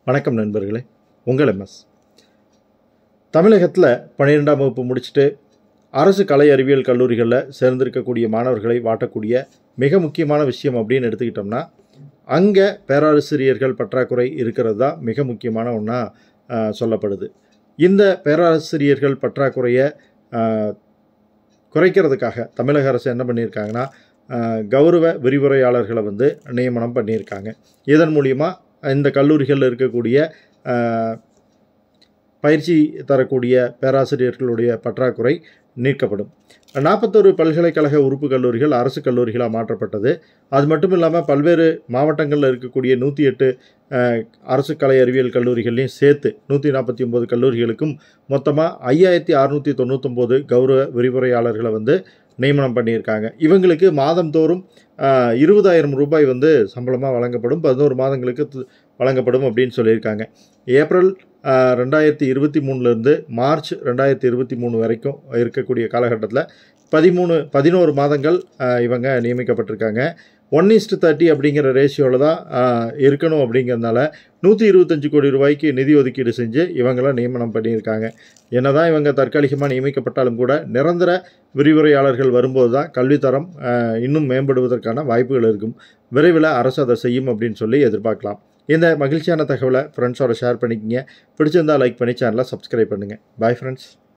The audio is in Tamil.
வணக்கம் நண்பர்களே உங்கள் எம்எஸ் தமிழகத்தில் பன்னிரெண்டாம் வகுப்பு முடிச்சுட்டு அரசு கலை அறிவியல் கல்லூரிகளில் சேர்ந்திருக்கக்கூடிய மாணவர்களை வாட்டக்கூடிய மிக முக்கியமான விஷயம் அப்படின்னு எடுத்துக்கிட்டோம்னா அங்கே பேராசிரியர்கள் பற்றாக்குறை இருக்கிறது தான் மிக முக்கியமான ஒன்றா சொல்லப்படுது இந்த பேராசிரியர்கள் பற்றாக்குறையை ஆஹ், குறைக்கிறதுக்காக தமிழக அரசு என்ன பண்ணியிருக்காங்கன்னா ஆஹ், கௌரவ விரிவுரையாளர்களை வந்து நியமனம் பண்ணியிருக்காங்க இதன் மூலிமா இந்த கல்லூரிகளில் இருக்கக்கூடிய ஆஹ், பயிற்சி தரக்கூடிய பேராசிரியர்களுடைய பற்றாக்குறை நீக்கப்படும் நாற்பத்தொரு பல்கலைக்கழக உறுப்பு கல்லூரிகள் அரசு கல்லூரிகளாக மாற்றப்பட்டது அது மட்டும் இல்லாமல் பல்வேறு மாவட்டங்களில் இருக்கக்கூடிய நூற்றி எட்டு அரசு கலை அறிவியல் கல்லூரிகள்லையும் சேர்த்து நூற்றி நாற்பத்தி ஒம்பது கல்லூரிகளுக்கும் மொத்தமாக ஐயாயிரத்தி அறுநூற்றி தொண்ணூத்தொம்போது கௌரவ விரிவுரையாளர்களை வந்து நியமனம் பண்ணியிருக்காங்க இவங்களுக்கு மாதந்தோறும் ஆஹ், இருபதாயிரம் ரூபாய் வந்து சம்பளமாக வழங்கப்படும் பதினோரு மாதங்களுக்கு து- வழங்கப்படும் அப்படின்னு சொல்லியிருக்காங்க ஏப்ரல் ஆஹ், ரெண்டாயிரத்தி இருபத்தி மூணுலேருந்து மார்ச் ரெண்டாயிரத்தி இருபத்தி மூணு வரைக்கும் இருக்கக்கூடிய காலகட்டத்தில் பதிமூணு பதினோரு மாதங்கள் ஆஹ், இவங்க நியமிக்கப்பட்டிருக்காங்க ஒன் இஸ்ட் தேர்ட்டி அப்படிங்கிற ரேஷியோவில் தான் ஆஹ், இருக்கணும் அப்படிங்கிறதுனால நூற்றி இருபத்தஞ்சு கோடி ரூபாய்க்கு நிதி ஒதுக்கீடு செஞ்சு இவங்கள நியமனம் பண்ணியிருக்காங்க என்னதான் இவங்க தற்காலிகமாக நியமிக்கப்பட்டாலும் கூட நிரந்தர விரிவுரையாளர்கள் வரும்போது தான் கல்வித்தரம் ஆஹ், இன்னும் மேம்படுவதற்கான வாய்ப்புகள் இருக்கும் விரைவில் அரசு அதை செய்யும் அப்படின்னு சொல்லி எதிர்பார்க்கலாம் இந்த மகிழ்ச்சியான தகவலை ஃப்ரெண்ட்ஸோட ஷேர் பண்ணிக்கிங்க பிடிச்சிருந்தா லைக் பண்ணி சேனலை சப்ஸ்கிரைப் பண்ணுங்கள் பாய் ஃப்ரெண்ட்ஸ்